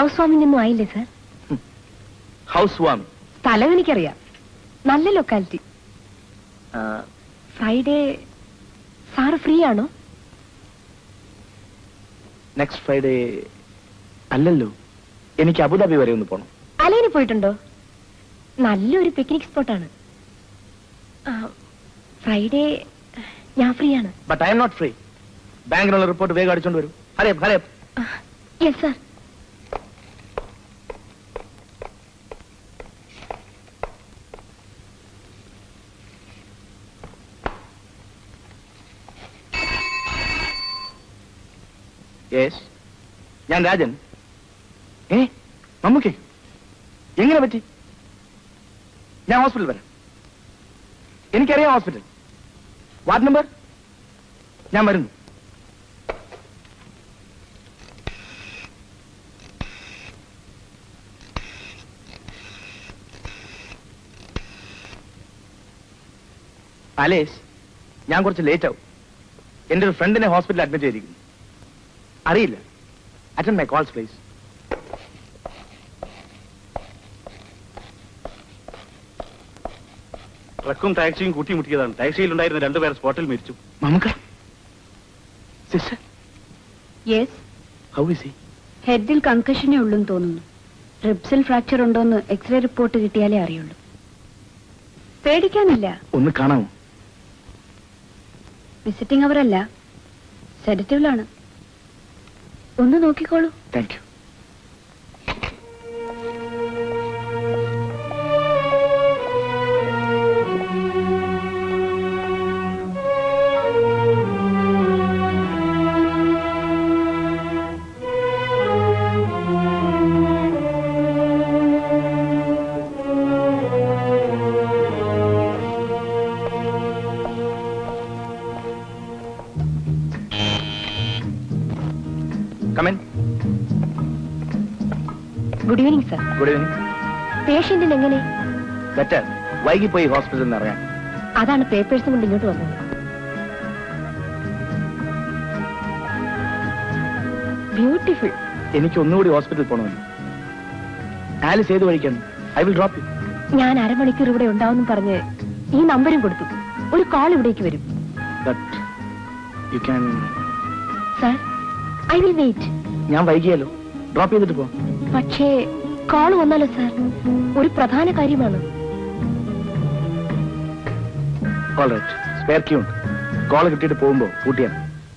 house warming ഒന്നും ആയില്ലേ sir house വാമി സ്ഥലം എനിക്കറിയാം നല്ല ലൊക്കാലിറ്റി ഫ്രൈഡേ സാറ് ഫ്രീ ആണോ നെക്സ്റ്റ് ഫ്രൈഡേ അല്ലല്ലോ എനിക്ക് അബുദാബി വരെ ഒന്ന് പോണം അലൈന് പോയിട്ടുണ്ടോ നല്ലൊരു പിക്നിക് സ്പോട്ടാണ് ഫ്രൈഡേ ഞാൻ ഫ്രീ ആണ് but I'm not free ബാങ്കിനുള്ള റിപ്പോർട്ട് വേഗം അടിച്ചോണ്ട് വരും ഹരേ ഹരേ യെസ് സാർ യെസ് ഞാൻ രാജൻ ഏ മമ്മൂക്കേ എങ്ങനെ പറ്റി ഞാൻ ഹോസ്പിറ്റൽ വരാം എനിക്കറിയാം ഹോസ്പിറ്റൽ വാർഡ് നമ്പർ ഞാൻ വരുന്നു അലേഷ് ഞാൻ കുറച്ച് ലേറ്റ് ആവും എന്റെ ഒരു ഫ്രണ്ടിനെ ഹോസ്പിറ്റലിൽ അഡ്മിറ്റ് ചെയ്തിരിക്കുന്നു അറിയില്ല അറ്റൻഡ് മൈ കോൾസ് പ്ലീസ് ട്രക്കും ടാക്സിയും കൂട്ടിമുട്ടിയതാണ് ടാക്സിയിൽ ഉണ്ടായിരുന്ന രണ്ടുപേർ സ്പോട്ടിൽ മരിച്ചു മമ്മൂക്ക sister yes how is he ഹെഡിൽ കൺകഷനേ ഉള്ളൂന്ന് തോന്നുന്നു റിബ്സിൽ ഫ്രാക്ചർ ഉണ്ടോന്ന് എക്സ്റേ റിപ്പോർട്ട് കിട്ടിയാലേ അറിയുള്ളൂ പേടിക്കാനില്ല ഒന്ന് കാണാമോ വിസിറ്റിംഗ് അവരല്ല സെഡറ്റീവിലാണ് ഒന്ന് നോക്കിക്കോളൂ thank you come in good evening sir good evening പേഷ്യന്റിന് എങ്ങനെ ബെറ്റർ വൈകിപ്പോയി ഹോസ്പിറ്റലിൽ നിന്ന് ഇറങ്ങാൻ അതാണ് പേപ്പേഴ്സും കൊണ്ട് ഇങ്ങോട്ട് വന്നത് ബ്യൂട്ടിഫുൾ എനിക്ക് ഒന്നുകൂടി ഹോസ്പിറ്റലിൽ പോകണമെന്ന് ആലിസ് ഏത് വഴിക്കാണ് ഐ വിൽ ഡ്രോപ്പ് യു ഞാൻ അരമണിക്കൂർ ഇവിടെ ഉണ്ടാവും പറഞ്ഞ് ഈ നമ്പരും കൊടുത്തു ഒരു കോൾ ഇവിടേക്ക് വരും but you can sir I will wait ഞാൻ വൈകിയാലോ ഡ്രോപ്പ് ചെയ്തിട്ട് പോ പക്ഷേ കോൾ വന്നാലോ സാർ ഒരു പ്രധാന കാര്യമാണ് ഓൾ റൈറ്റ് സ്പെയർ ക്യൂ ഉണ്ട് കോൾ കിട്ടിയിട്ട് പോകുമ്പോ പൂട്ടിയാണ്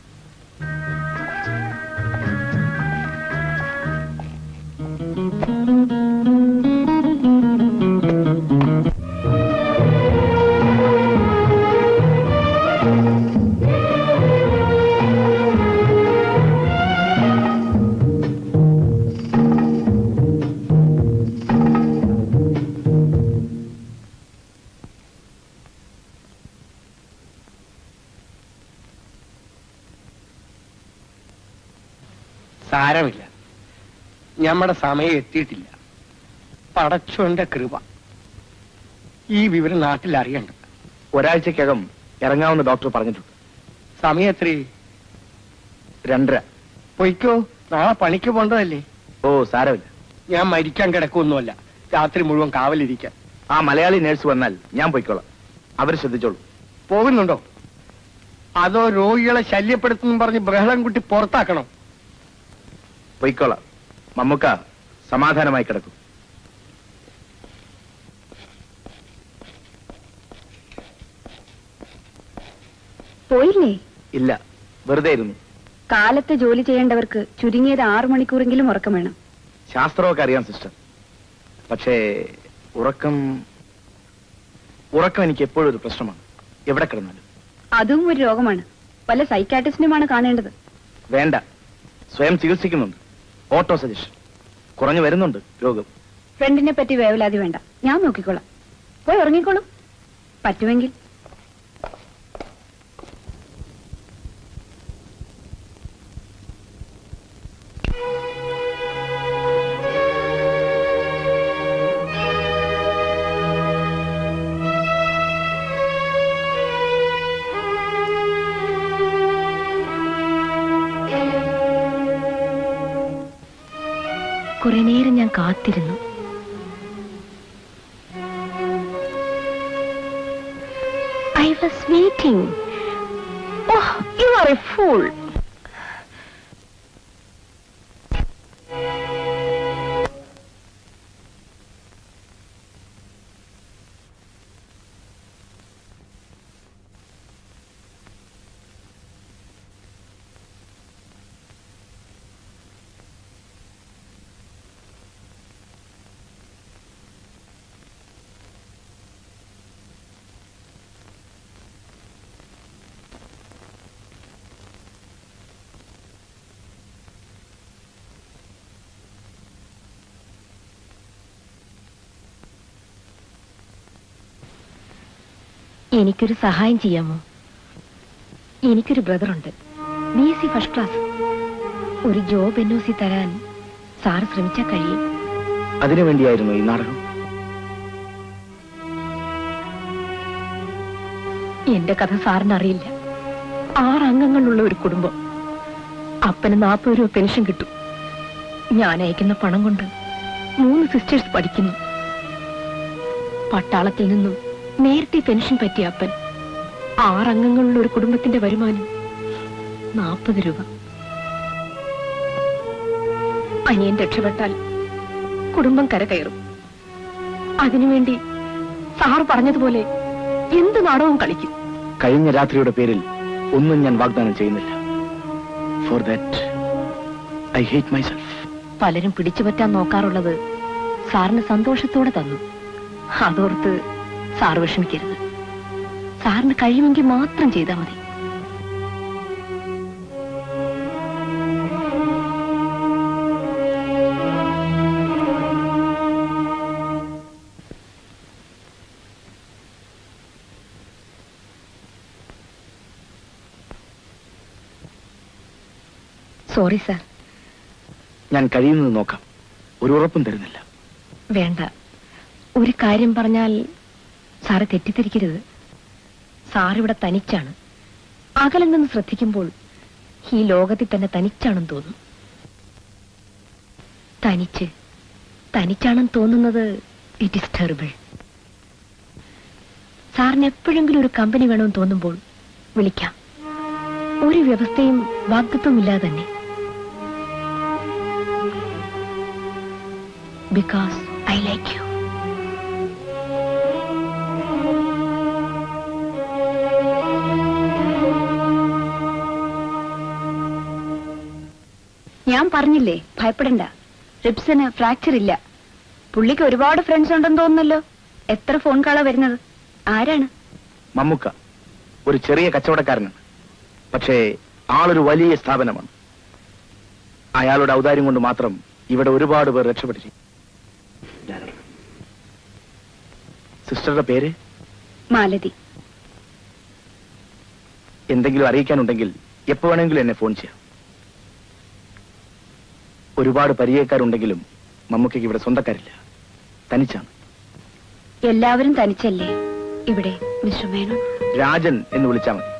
സാരമില്ല നമ്മുടെ സമയം എത്തിയിട്ടില്ല പടച്ചോന്റെ കൃപ ഈ വിവരം നാട്ടിൽ അറിയണ്ട ഒരാഴ്ചക്കകം ഇറങ്ങാവുന്ന ഡോക്ടർ പറഞ്ഞിട്ടുണ്ട് സമയം എത്ര രണ്ടര പൊയ്ക്കോ നാളെ പണിക്ക് പോണ്ടതല്ലേ ഓ സാരമില്ല ഞാൻ മരിക്കാൻ കിടക്കൊന്നുമല്ല രാത്രി മുഴുവൻ കാവലിരിക്കാൻ ആ മലയാളി നേഴ്സ് വന്നാൽ ഞാൻ പോയിക്കോളാം അവർ ശ്രദ്ധിച്ചോളൂ പോകുന്നുണ്ടോ അതോ രോഗികളെ ശല്യപ്പെടുത്തുന്നു പറഞ്ഞ് ബഹളം കുട്ടി പുറത്താക്കണം പൊയ്ക്കോളാം മമ്മുക്ക സമാധാനമായി കിടക്കും പോയില്ലേ ഇല്ല വെറുതെ ഇരുന്നു കാലത്ത് ജോലി ചെയ്യേണ്ടവർക്ക് ചുരുങ്ങിയത് ആറു മണിക്കൂറെങ്കിലും ഉറക്കം വേണം ശാസ്ത്രമൊക്കെ അറിയാം സിസ്റ്റർ പക്ഷേ ഉറക്കം ഉറക്കം എനിക്ക് എപ്പോഴും ഒരു പ്രശ്നമാണ് എവിടെ കിടന്നാലും അതും ഒരു രോഗമാണ് വല്ല സൈക്കാട്രിസ്റ്റിനുമാണ് കാണേണ്ടത് വേണ്ട സ്വയം ചികിത്സിക്കുന്നുണ്ട് ഓട്ടോ സജഷൻ കുറഞ്ഞു വരുന്നുണ്ട് രോഗം ഫ്രണ്ടിനെ പറ്റി വേവലാതി വേണ്ട ഞാൻ നോക്കിക്കോളാം പോയി ഉറങ്ങിക്കോളൂ പറ്റുമെങ്കിൽ കുറെ നേരം ഞാൻ കാത്തിരുന്നു I was waiting oh you are a fool എനിക്കൊരു സഹായം ചെയ്യാമോ എനിക്കൊരു ബ്രദറുണ്ട് B S C first class ഒരു ജോബ് എൻ ഒ സി തരാൻ സാറ് ശ്രമിച്ചാൽ കഴിയും അതിനു വേണ്ടിയായിരുന്നു ഈ നാടകം എന്റെ കഥ സാറിന് അറിയില്ല ആറ് അംഗങ്ങളുള്ള ഒരു കുടുംബം അപ്പന് നാൽപ്പത് രൂപ പെൻഷൻ കിട്ടും ഞാൻ അയക്കുന്ന പണം കൊണ്ട് മൂന്ന് സിസ്റ്റേഴ്സ് പഠിക്കുന്നു പട്ടാളത്തിൽ നിന്നും നേരത്തെ പെൻഷൻ പറ്റിയ അപ്പൻ ആറംഗങ്ങളുള്ള ഒരു കുടുംബത്തിന്റെ വരുമാനം നാൽപ്പത് രൂപ അനിയൻ രക്ഷപ്പെട്ടാൽ കുടുംബം കരകയറും അതിനുവേണ്ടി സാറ് പറഞ്ഞതുപോലെ എന്ത് നാടകവും കളിക്കും കഴിഞ്ഞ രാത്രിയുടെ പേരിൽ ഒന്നും ഞാൻ വാഗ്ദാനം ചെയ്യുന്നില്ല for that I hate myself പലരും പിടിച്ചുപറ്റാൻ നോക്കാറുള്ളത് സാറിന് സന്തോഷത്തോടെ തന്നു അതോർത്ത് സാറ് വിഷമിക്കരുത് സാറിന് കഴിയുമെങ്കിൽ മാത്രം ചെയ്താൽ മതി സോറി സാർ ഞാൻ കഴിയുന്നത് നോക്കാം ഒരു ഉറപ്പും തരുന്നില്ല വേണ്ട ഒരു കാര്യം പറഞ്ഞാൽ സാറ് തെറ്റിദ്ധരിക്കരുത് സാറിവിടെ തനിച്ചാണ് അകലെ നിന്ന് ശ്രദ്ധിക്കുമ്പോൾ ഈ ലോകത്തിൽ തന്നെ തനിച്ചാണെന്ന് തോന്നും തനിച്ച് തനിച്ചാണെന്ന് തോന്നുന്നത് ഇറ്റ് ഇസ് ടെറിബിൾ സാറിന് എപ്പോഴെങ്കിലും ഒരു കമ്പനി വേണമെന്ന് തോന്നുമ്പോൾ വിളിക്കാം ഒരു വ്യവസ്ഥയും വാഗ്ദത്വം ഇല്ലാതെ തന്നെ ബിക്കോസ് ഐ ലൈക്ക് യു ഞാൻ പറഞ്ഞില്ലേ ഭയപ്പെടണ്ട റിപ്സിന് ഫ്രാക്ചർ ഇല്ല പുള്ളിക്ക് ഒരുപാട് ഫ്രണ്ട്സ് ഉണ്ടെന്ന് തോന്നുന്നല്ലോ എത്ര ഫോൺ കാളാ വരുന്നത് ആരാണ് മമ്മുക്ക ഒരു ചെറിയ കച്ചവടക്കാരനാണ് പക്ഷേ ആളൊരു വലിയ സ്ഥാപനമാണ് അയാളുടെ ഔദാര്യം കൊണ്ട് മാത്രം ഇവിടെ ഒരുപാട് പേർ രക്ഷപ്പെട്ടിരിക്കും സിസ്റ്ററുടെ പേര് മാലതി എന്തെങ്കിലും അറിയിക്കാനുണ്ടെങ്കിൽ എപ്പോ വേണമെങ്കിലും എന്നെ ഫോൺ ചെയ്യാം ഒരുപാട് പരിചയക്കാരുണ്ടെങ്കിലും മമ്മൂക്കയ്ക്ക് ഇവിടെ സ്വന്തക്കാരില്ല തനിച്ചാണ് എല്ലാവരും തനിച്ചല്ലേ ഇവിടെ മിസ്റ്റർ മേനോൻ രാജൻ എന്ന് വിളിച്ചാൽ മതി